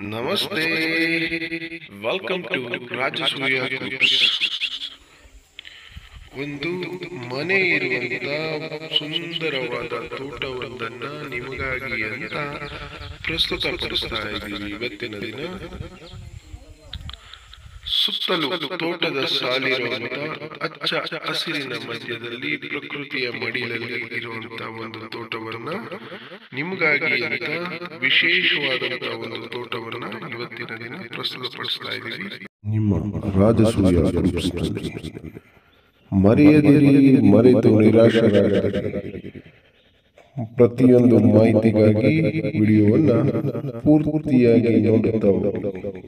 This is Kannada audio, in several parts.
ನಮಸ್ತೆ ವೆಲ್ಕಮ್ ಟು ರಾಜಸೂಯ ಗ್ರೂಪ್ಸ್ ಒಂದು ಮನೆ ಇರುವಂತ ಸುಂದರವಾದ ತೋಟವೊಂದನ್ನ ನಿಮಗಾಗಿ ಅಂತ ಪ್ರಸ್ತುತಪಡಿಸ್ತಾ ಇದ್ದೀವಿ ಇವತ್ತಿನ ದಿನ ಸುತ್ತಲೂ ತೋಟದ ಸಾಲಿರುವಂತ ಅಚ್ಚ ಹಸಿರಿನ ಮಧ್ಯದಲ್ಲಿ ಪ್ರಕೃತಿಯ ಮಡಿಲಲ್ಲಿ ಇರುವಂತ ಒಂದು ತೋಟವನ್ನ ನಿಮಗಾಗಿ ಅಂತ ವಿಶೇಷವಾದಂತ ಒಂದು ತೋಟವನ್ನ ಇವತ್ತಿನ ದಿನ ಪ್ರಸ್ತುತಪಡಿಸ್ತಾ ಇದ್ದೀವಿ ನಿಮ್ಮ ರಾಜಸೂಯ ಗ್ರೂಪ್ಸ್ನಲ್ಲಿ ಮರೆಯದಿರಿ ಮರೆತು ನಿರಾಶರಾಗದಿರಿ ಪ್ರತಿಯೊಂದು ಮಾಹಿತಿಗಾಗಿ ವಿಡಿಯೋವನ್ನ ಪೂರ್ತಿಯಾಗಿ ನೋಡುತ್ತಾ ಹೋಗಿ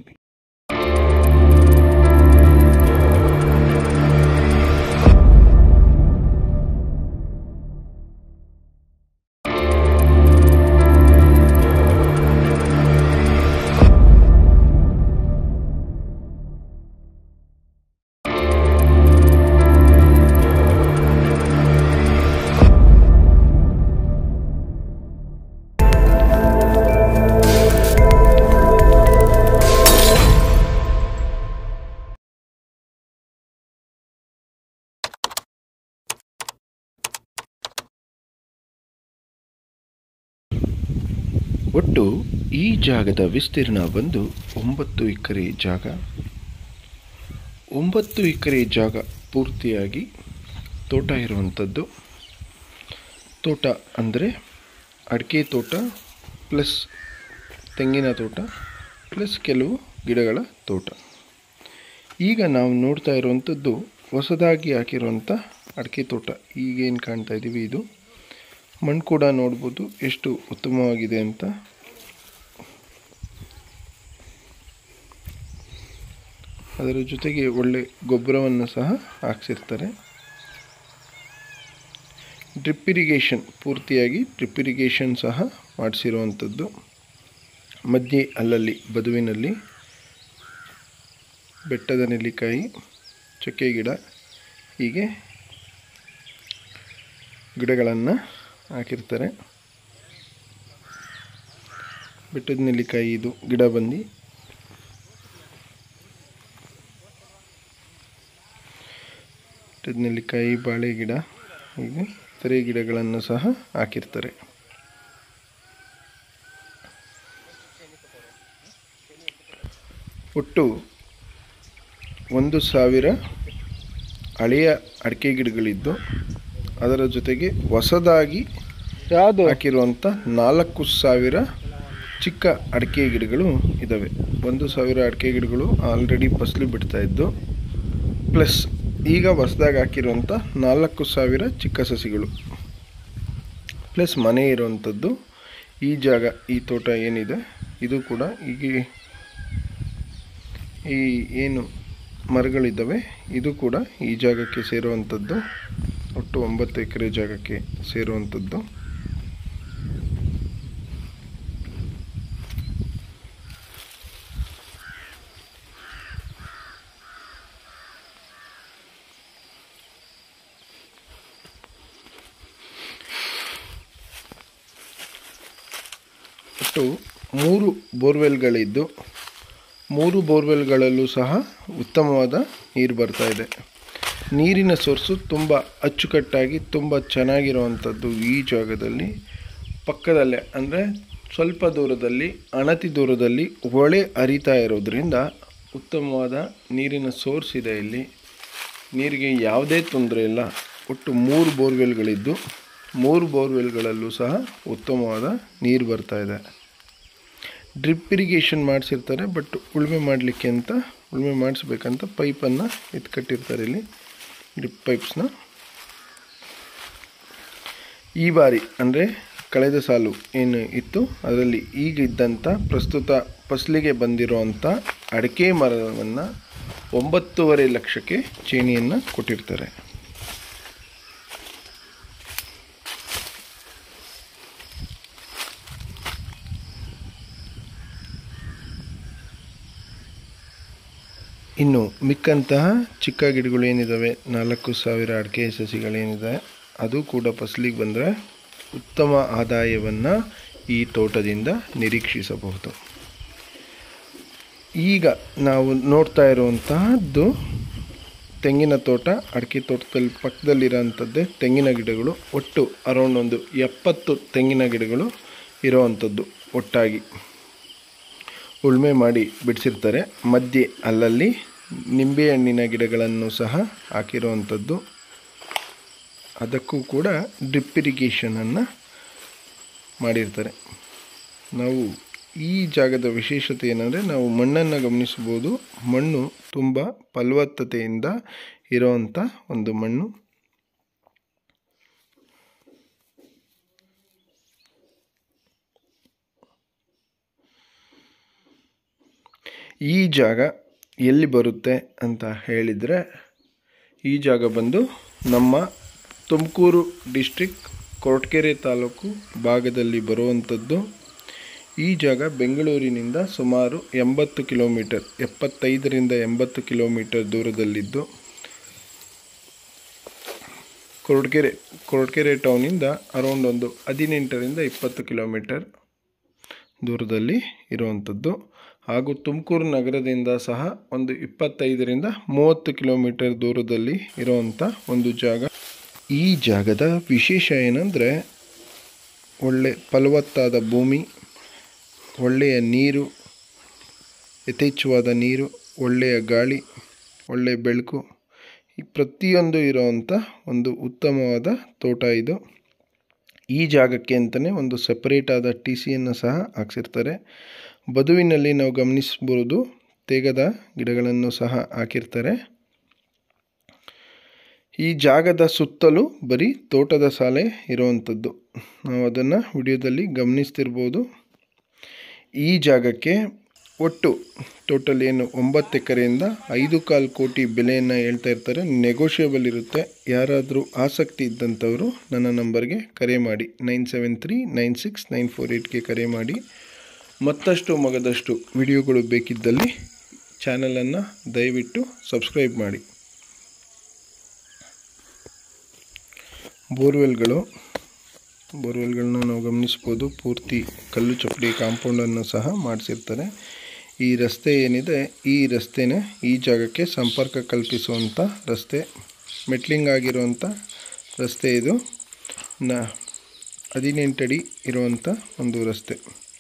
ಒಟ್ಟು ಈ ಜಾಗದ ವಿಸ್ತೀರ್ಣ ಬಂದು ಒಂಬತ್ತು ಎಕರೆ ಜಾಗ ಒಂಬತ್ತು ಎಕರೆ ಜಾಗ ಪೂರ್ತಿಯಾಗಿ ತೋಟ ಇರುವಂಥದ್ದು ತೋಟ ಅಂದರೆ ಅಡಿಕೆ ತೋಟ ಪ್ಲಸ್ ತೆಂಗಿನ ತೋಟ ಪ್ಲಸ್ ಕೆಲವು ಗಿಡಗಳ ತೋಟ ಈಗ ನಾವು ನೋಡ್ತಾ ಇರುವಂಥದ್ದು ಹೊಸದಾಗಿ ಹಾಕಿರುವಂಥ ಅಡಿಕೆ ತೋಟ ಈಗೇನು ಕಾಣ್ತಾ ಇದ್ದೀವಿ ಇದು ಮಣ್ಣು ಕೂಡ ನೋಡ್ಬೋದು ಎಷ್ಟು ಉತ್ತಮವಾಗಿದೆ ಅಂತ ಅದರ ಜೊತೆಗೆ ಒಳ್ಳೆ ಗೊಬ್ಬರವನ್ನು ಸಹ ಹಾಕ್ಸಿರ್ತಾರೆ ಡ್ರಿಪ್ ಇರಿಗೇಷನ್ ಪೂರ್ತಿಯಾಗಿ ಡ್ರಿಪ್ ಇರಿಗೇಷನ್ ಸಹ ಮಾಡಿಸಿರುವಂಥದ್ದು ಮಧ್ಯೆ ಅಲ್ಲಲ್ಲಿ ಬದುವಿನಲ್ಲಿ ಬೆಟ್ಟದ ನೆಲ್ಲಿಕಾಯಿ ಚಕ್ಕೆ ಗಿಡ ಹೀಗೆ ಗಿಡಗಳನ್ನು ಹಾಕಿರ್ತಾರೆ ಬೆಟ್ಟದ ನೆಲ್ಲಿಕಾಯಿ ಇದು ಗಿಡ ಬಂದು ಬೆಟ್ಟದ ನೆಲ್ಲಿಕಾಯಿ ಬಾಳೆ ಗಿಡ ಹೀಗೆ ಇತರೆ ಗಿಡಗಳನ್ನು ಸಹ ಹಾಕಿರ್ತಾರೆ ಒಟ್ಟು ಒಂದು ಸಾವಿರ ಹಳೆಯ ಅಡಿಕೆ ಗಿಡಗಳಿದ್ದು ಅದರ ಜೊತೆಗೆ ಹೊಸದಾಗಿ ಯಾವುದು ಹಾಕಿರುವಂಥ ನಾಲ್ಕು ಸಾವಿರ ಚಿಕ್ಕ ಅಡಿಕೆ ಗಿಡಗಳು ಇದ್ದಾವೆ ಒಂದು ಸಾವಿರ ಅಡಿಕೆ ಗಿಡಗಳು ಆಲ್ರೆಡಿ ಫಸಲು ಬಿಡ್ತಾ ಇದ್ದು ಪ್ಲಸ್ ಈಗ ಹೊಸದಾಗಿ ಹಾಕಿರುವಂಥ ನಾಲ್ಕು ಸಾವಿರ ಚಿಕ್ಕ ಸಸಿಗಳು ಪ್ಲಸ್ ಮನೆ ಇರುವಂಥದ್ದು ಈ ಜಾಗ ಈ ತೋಟ ಏನಿದೆ ಇದು ಕೂಡ ಈಗ ಈ ಏನು ಮರಗಳಿದ್ದಾವೆ ಇದು ಕೂಡ ಈ ಜಾಗಕ್ಕೆ ಸೇರುವಂಥದ್ದು ಒಟ್ಟು ಒಂಬತ್ತು ಎಕರೆ ಜಾಗಕ್ಕೆ ಸೇರುವಂಥದ್ದು ಒಟ್ಟು ಮೂರು ಬೋರ್ವೆಲ್ಗಳಿದ್ದು ಮೂರು ಬೋರ್ವೆಲ್ಗಳಲ್ಲೂ ಸಹ ಉತ್ತಮವಾದ ನೀರು ಬರ್ತಾ ಇದೆ ನೀರಿನ ಸೋರ್ಸು ತುಂಬ ಅಚ್ಚುಕಟ್ಟಾಗಿ ತುಂಬ ಚೆನ್ನಾಗಿರುವಂಥದ್ದು ಈ ಜಾಗದಲ್ಲಿ ಪಕ್ಕದಲ್ಲೇ ಅಂದರೆ ಸ್ವಲ್ಪ ದೂರದಲ್ಲಿ ಅಣತಿ ದೂರದಲ್ಲಿ ಹೊಳೆ ಹರಿತಾ ಇರೋದ್ರಿಂದ ಉತ್ತಮವಾದ ನೀರಿನ ಸೋರ್ಸ್ ಇದೆ ಇಲ್ಲಿ ನೀರಿಗೆ ಯಾವುದೇ ತೊಂದರೆ ಇಲ್ಲ ಒಟ್ಟು ಮೂರು ಬೋರ್ವೆಲ್ಗಳಿದ್ದು ಮೂರು ಬೋರ್ವೆಲ್ಗಳಲ್ಲೂ ಸಹ ಉತ್ತಮವಾದ ನೀರು ಬರ್ತಾ ಇದೆ ಡ್ರಿಪ್ ಇರಿಗೇಷನ್ ಮಾಡಿಸಿರ್ತಾರೆ ಬಟ್ ಉಳುಮೆ ಮಾಡಲಿಕ್ಕೆ ಅಂತ ಉಳುಮೆ ಮಾಡಿಸ್ಬೇಕಂತ ಪೈಪನ್ನು ಎತ್ಕಟ್ಟಿರ್ತಾರೆ ಇಲ್ಲಿ ಡ್ರಿಪ್ ಪೈಪ್ಸ್ನ ಈ ಬಾರಿ ಅಂದರೆ ಕಳೆದ ಸಾಲು ಏನು ಇತ್ತು ಅದರಲ್ಲಿ ಈಗ ಇದ್ದಂಥ ಪ್ರಸ್ತುತ ಫಸಲಿಗೆ ಬಂದಿರುವಂಥ ಅಡಿಕೆ ಮರವನ್ನು ಒಂಬತ್ತೂವರೆ ಲಕ್ಷಕ್ಕೆ ಚೇಣಿಯನ್ನು ಕೊಟ್ಟಿರ್ತಾರೆ ಇನ್ನು ಮಿಕ್ಕಂತಹ ಚಿಕ್ಕ ಗಿಡಗಳು ಏನಿದ್ದಾವೆ ನಾಲ್ಕು ಸಾವಿರ ಅಡಿಕೆ ಸಸಿಗಳೇನಿದೆ ಅದು ಕೂಡ ಫಸಲಿಗೆ ಬಂದರೆ ಉತ್ತಮ ಆದಾಯವನ್ನು ಈ ತೋಟದಿಂದ ನಿರೀಕ್ಷಿಸಬಹುದು ಈಗ ನಾವು ನೋಡ್ತಾ ಇರುವಂತಹದ್ದು ತೆಂಗಿನ ತೋಟ ಅಡಿಕೆ ತೋಟದಲ್ಲಿ ಪಕ್ಕದಲ್ಲಿರೋಂಥದ್ದೇ ತೆಂಗಿನ ಗಿಡಗಳು ಒಟ್ಟು ಅರೌಂಡ್ ಒಂದು ಎಪ್ಪತ್ತು ತೆಂಗಿನ ಗಿಡಗಳು ಇರೋವಂಥದ್ದು ಒಟ್ಟಾಗಿ ಉಳುಮೆ ಮಾಡಿ ಬಿಡಿಸಿರ್ತಾರೆ ಮಧ್ಯೆ ಅಲ್ಲಲ್ಲಿ ನಿಂಬೆಹಣ್ಣಿನ ಗಿಡಗಳನ್ನು ಸಹ ಹಾಕಿರುವಂಥದ್ದು ಅದಕ್ಕೂ ಕೂಡ ಡ್ರಿಪ್ ಇರಿಗೇಷನನ್ನು ಮಾಡಿರ್ತಾರೆ ನಾವು ಈ ಜಾಗದ ವಿಶೇಷತೆ ಏನಂದರೆ ನಾವು ಮಣ್ಣನ್ನು ಗಮನಿಸ್ಬೋದು ಮಣ್ಣು ತುಂಬ ಫಲವತ್ತತೆಯಿಂದ ಇರೋವಂಥ ಒಂದು ಮಣ್ಣು ಈ ಜಾಗ ಎಲ್ಲಿ ಬರುತ್ತೆ ಅಂತ ಹೇಳಿದರೆ ಈ ಜಾಗ ಬಂದು ನಮ್ಮ ತುಮಕೂರು ಡಿಸ್ಟ್ರಿಕ್ ಕೊರಟಗೆರೆ ತಾಲೂಕು ಭಾಗದಲ್ಲಿ ಬರುವಂಥದ್ದು ಈ ಜಾಗ ಬೆಂಗಳೂರಿನಿಂದ ಸುಮಾರು ಎಂಬತ್ತು ಕಿಲೋಮೀಟರ್ ಎಪ್ಪತ್ತೈದರಿಂದ ಎಂಬತ್ತು ಕಿಲೋಮೀಟರ್ ದೂರದಲ್ಲಿದ್ದು ಕೊರಟಗೆರೆ ಕೊರಟಗೆರೆ ಟೌನಿಂದ ಅರೌಂಡ್ ಒಂದು ಹದಿನೆಂಟರಿಂದ ಇಪ್ಪತ್ತು ಕಿಲೋಮೀಟರ್ ದೂರದಲ್ಲಿ ಇರುವಂಥದ್ದು ಹಾಗೂ ತುಮಕೂರು ನಗರದಿಂದ ಸಹ ಒಂದು ಇಪ್ಪತ್ತೈದರಿಂದ ಮೂವತ್ತು ಕಿಲೋಮೀಟರ್ ದೂರದಲ್ಲಿ ಇರುವಂಥ ಒಂದು ಜಾಗ ಈ ಜಾಗದ ವಿಶೇಷ ಏನಂದರೆ ಒಳ್ಳೆ ಫಲವತ್ತಾದ ಭೂಮಿ ಒಳ್ಳೆಯ ನೀರು ಯಥೇಚ್ಛವಾದ ನೀರು ಒಳ್ಳೆಯ ಗಾಳಿ ಒಳ್ಳೆಯ ಬೆಳಕು ಈ ಪ್ರತಿಯೊಂದು ಇರೋವಂಥ ಒಂದು ಉತ್ತಮವಾದ ತೋಟ ಇದು ಈ ಜಾಗಕ್ಕೆ ಅಂತಲೇ ಒಂದು ಸಪ್ರೇಟ್ ಆದ ಟಿ ಸಿಯನ್ನು ಸಹ ಹಾಕ್ಸಿರ್ತಾರೆ ಬದುವಿನಲ್ಲಿ ನಾವು ಗಮನಿಸ್ಬೋದು ತೇಗದ ಗಿಡಗಳನ್ನು ಸಹ ಹಾಕಿರ್ತಾರೆ ಈ ಜಾಗದ ಸುತ್ತಲೂ ಬರೀ ತೋಟದ ಸಾಲೆ ಇರುವಂಥದ್ದು ನಾವು ಅದನ್ನು ವಿಡಿಯೋದಲ್ಲಿ ಗಮನಿಸ್ತಿರ್ಬೋದು ಈ ಜಾಗಕ್ಕೆ ಒಟ್ಟು ಟೋಟಲ್ ಏನು ಒಂಬತ್ತು ಎಕರೆಯಿಂದ ಐದು ಕಾಲು ಕೋಟಿ ಬೆಲೆಯನ್ನು ಹೇಳ್ತಾ ಇರ್ತಾರೆ ನೆಗೋಷಿಯಬಲ್ ಇರುತ್ತೆ ಯಾರಾದರೂ ಆಸಕ್ತಿ ಇದ್ದಂಥವರು ನನ್ನ ನಂಬರ್ಗೆ ಕರೆ ಮಾಡಿ nine seven three nine six nine four ಏಯ್ಟ್ಗೆ ಕರೆ ಮಾಡಿ ಮತ್ತಷ್ಟು ಮಗದಷ್ಟು ವಿಡಿಯೋಗಳು ಬೇಕಿದ್ದಲ್ಲಿ ಚಾನಲನ್ನು ದಯವಿಟ್ಟು ಸಬ್ಸ್ಕ್ರೈಬ್ ಮಾಡಿ ಬೋರ್ವೆಲ್ಗಳು ಬೋರ್ವೆಲ್ಗಳನ್ನ ನಾವು ಗಮನಿಸ್ಬೋದು ಪೂರ್ತಿ ಕಲ್ಲು ಚಪ್ಪಡಿ ಕಾಂಪೌಂಡನ್ನು ಸಹ ಮಾಡಿಸಿರ್ತಾರೆ ಈ ರಸ್ತೆ ಏನಿದೆ ಈ ರಸ್ತೆನೇ ಈ ಜಾಗಕ್ಕೆ ಸಂಪರ್ಕ ಕಲ್ಪಿಸುವಂಥ ರಸ್ತೆ ಮೆಟ್ಲಿಂಗ್ ಆಗಿರುವಂಥ ರಸ್ತೆ ಇದು ನ ಹದಿನೆಂಟು ಅಡಿ ಇರುವಂಥ ಒಂದು ರಸ್ತೆ